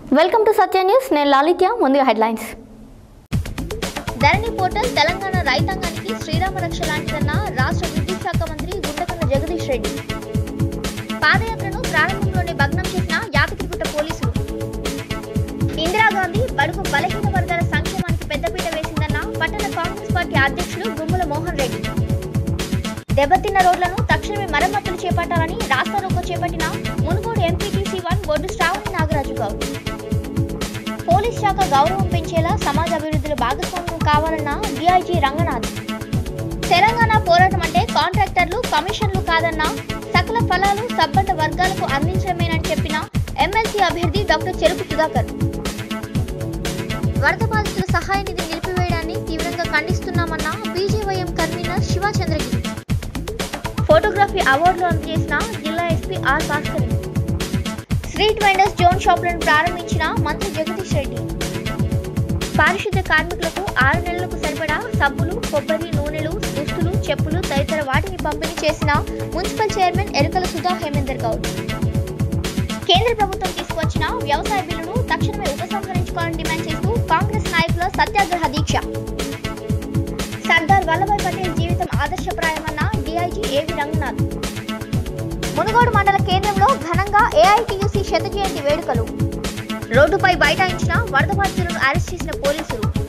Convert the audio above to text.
welcome to Satya news నేను లాలిత్య ముందుగా headlines ధరణి portal Telangana రైతాంగానికి శ్రీరామ రక్ష లాంటిదన్న రాష్ట్ర విద్యుత్ శాఖ మంత్రి గుండకన్న జగదీష్ రెడ్డి పాదయాత్రను ప్రారంభంలోనే భగ్నం చేసిన యాదగిరిగుట్ట పోలీసులు ఇందిరాగాంధీ బడుగు బలహీన వర్గాల సంక్షేమానికి పెద్దపీట వేసిందన్న పట్టణ కాంగ్రెస్ పార్టీ అధ్యక్షులు గుమ్మల మోహన్ రెడ్డి దెబ్బతిన్న రోడ్లను తక్షణమే మరమ్మతులు చేపట్టాలని రాస్తా రోకో చేపట్టిన Munugode MPTC one Boddu Sravani Nagaraju Goud police శాఖ గౌరవం పెంచేలా సమాజ అభివృద్ధిలో భాగస్వామ్యం కావాలన్న డిఐజీ రంగనాథ్ తెలంగాణ పోరాటం అంటే కాంట్రాక్టర్లు కమిషన్లు కాదన్న సకల ఫలాలు సబ్బండ వర్గాలకు అందించడమేనని చెప్పిన ఎమ్మెల్సీ అభ్యర్థి డాక్టర్ చెరుకు సుధాకర్ వరద బాధితుల సహాయ నిధి నిలిపివేయడాన్ని తీవ్రంగా ఖండిస్తున్నామన్న బీజేవైఎం కన్వీనర్ శివాచంద్రగిరి ఫోటోగ్రఫీ అవార్డులు అందజేసిన జిల్లా SP R Bhaskar street vendors zone షాపులను ప్రారంభించిన మంత్రి జగదీష్ రెడ్డి పారిశుద్ధ్య కార్మికులకు ఆరు నెలలకు సరిపడా సబ్బులు కొబ్బరి నూనెలు దుస్తులు చెప్పులు తదితర వాటిని పంపిణీ చేసిన మున్సిపల్ చైర్మన్ ఎరుకల సుధా హేమేందర్ గౌడ్ కేంద్ర ప్రభుత్వం తీసుకొచ్చిన వ్యవసాయ బిల్లును తక్షణమే ఉపసంహరించుకోవాలని డిమాండ్ చేస్తూ కాంగ్రెస్ నాయకుల సత్యాగ్రహ దీక్ష సర్దార్ వల్లభాయ్ పటేల్ జీవితం ఆదర్శప్రాయమన్న డిఐజీ ఏవి రంగనాథ్ మునుగోడు మండల కేంద్రంలో ఘనంగా ఏఐటియుసి శత జయంతి వేడుకలు రోడ్డుపై బైఠాయించిన వరద బాధితులను అరెస్ట్ చేసిన పోలీసులు